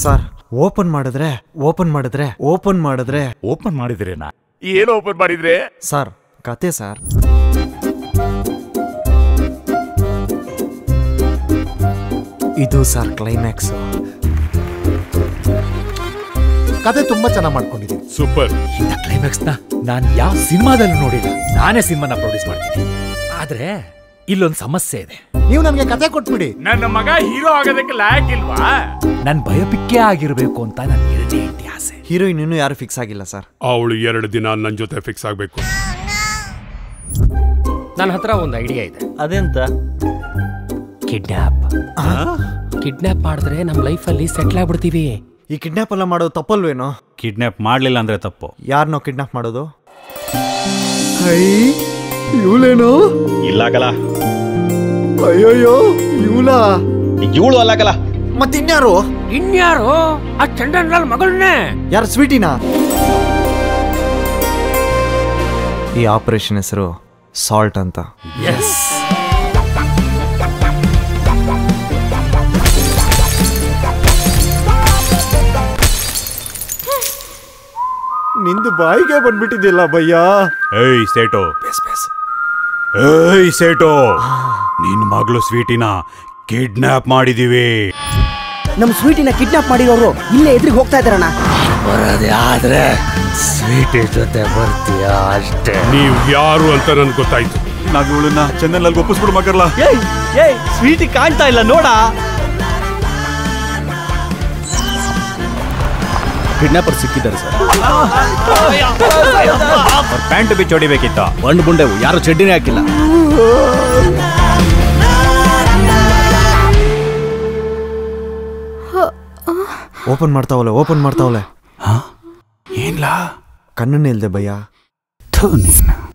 sir open ಮಾಡಿದ್ರೆ open ಮಾಡಿದ್ರೆ open ಮಾಡಿದ್ರೆ ಓಪನ್ ಮಾಡಿದ್ರೇನಾ ಏನು ಓಪನ್ ಮಾಡಿದ್ರೆ ಸರ್ ಕತೆ ಸರ್ ಇದು ಸರ್ ಕ್ಲೈಮ್ಯಾಕ್ಸ್ ಕತೆ ತುಂಬಾ ಚೆನ್ನಾಗಿ ಮಾಡ್ಕೊಂಡಿದ್ದೀನಿ ಸೂಪರ್ ಇನ್ನ ಕ್ಲೈಮ್ಯಾಕ್ಸ್ ನ ನಾನ್ ಯಾವ ಸಿನಿಮಾದಲ್ಲೂ ನೋಡಿಲ್ಲ ನಾನೇ ಸಿನಿಮಾನ ಪ್ರೊಡ್ಯೂಸ್ ಮಾಡ್ತೀನಿ ಆದ್ರೆ ಇಲ್ಲೊಂದ್ ಸಮಸ್ಯೆ ಇದೆ ನೀವು ನನಗೆ ಕತೆ ಕೊಟ್ಬಿಡಿ ನನ್ನ ಮಗ ಹೀರೋ ಆಗೋದಕ್ಕೆ ಲಾಯಕ್ ಇಲ್ವಾ ನನ್ ಬಯೋಪಿಕ್ಕೇ ಆಗಿರ್ಬೇಕು ಅಂತ ನನ್ನ ಎರಡನೇ ಹೆಂಡತಿ ಆಸೆ ಹೀರೋಯಿನ್ ಇನ್ನೂ ಯಾರು ಫಿಕ್ಸ್ ಆಗಿಲ್ಲ ಸರ್ ಅವಳು ಎರಡು ದಿನ ನನ್ನ ಜೊತೆ ಫಿಕ್ಸ್ ಆಗಬೇಕು ನನ್ನ ಹತ್ರ ಒಂದು ಐಡಿಯಾ ಇದೆ ಅದೆಂತ ಕಿಡ್ನಾಪ್ ಕಿಡ್ನಾಪ್ ಮಾಡಿದ್ರೆ ನಮ್ಮ ಲೈಫಲ್ಲಿ ಸೆಟ್ಲ್ ಆಗ್ಬಿಡ್ತೀವಿ ಈ ಕಿಡ್ನಾಪ್ ಎಲ್ಲ ಮಾಡೋದು ತಪ್ಪಲ್ವೇನೋ ಕಿಡ್ನಾಪ್ ಮಾಡ್ಲಿಲ್ಲ ಅಂದ್ರೆ ತಪ್ಪು ಯಾರನ್ನೋ ಕಿಡ್ನಾಪ್ ಮಾಡೋದು ಹೈ ಇವಳೇನೋ ಇಲ್ಲಾಗಲ್ಲ ಅಯ್ಯೋಯ್ಯೋ ಇವಳಾ ಇವಳು ಅಲ್ಲಾಗಲ್ಲ ಮತ್ತಿನ್ಯಾರು ಇನ್ಯಾರು ಆ ಚಂಡನ್ ಮಗಳನ್ನೇ ಯಾರು ಸ್ವೀಟಿನಾ ಈ ಆಪರೇಷನ್ ಹೆಸರು ಸಾಲ್ಟ್ ಅಂತ ನಿಂದು ಬಾಯಿಗೆ ಬಂದ್ಬಿಟ್ಟಿದ್ಯಲ್ಲ ಭಯ್ಯ ಏಯ್ ಸೇಟು ಏಯ್ ಸೇಟು ನಿನ್ ಮಗಳು ಸ್ವೀಟಿನ ಕಿಡ್ನಾಪ್ ಮಾಡಿದೀವಿ ನಮ್ ಸ್ವೀಟಿನ ಕಿಡ್ನಾಪ್ ಮಾಡಿರೋರು ಇಲ್ಲೇ ಎದುರಿಗೆ ಹೋಗ್ತಾ ಇದಾರಣ್ಣ ಬರೋದೇ ಆದ್ರೆ ಸ್ವೀಟ್ ಜೊತೆ ಬರ್ತೀಯ ಅಷ್ಟೇ ನೀವು ಯಾರು ಅಂತ ನನ್ಗೆ ಗೊತ್ತಾಯ್ತು ನಾವ್ ಇವಳನ್ನ ಚೆನ್ನೈನಲ್ಲಿ ಒಪ್ಪಿಸ್ಬಿಡು ಮಗರ್ಲ ಏಯ್ ಸ್ವೀಟಿ ಕಾಣ್ತಾ ಇಲ್ಲ ನೋಡ ಕಿಡ್ನಾಪರ್ ಸಿಕ್ಕಿದ್ದಾರೆ ಸರ್ ಪ್ಯಾಂಟ್ ಬಿಚ್ಚಿ ಹೊಡಿಬೇಕಿತ್ತ ಬಂಡ್ ಬುಂಡೆವು ಯಾರು ಚಡ್ಡಿನೇ ಹಾಕಿಲ್ಲ ಓಪನ್ ಮಾಡ್ತಾವಲೆ ಓಪನ್ ಮಾಡ್ತಾವಲೆ ಏನ್ಲಾ ಕಣ್ಣನ್ನೇ ಇಲ್ದೆ ಭಯ್ಯ ಥು ನೀನು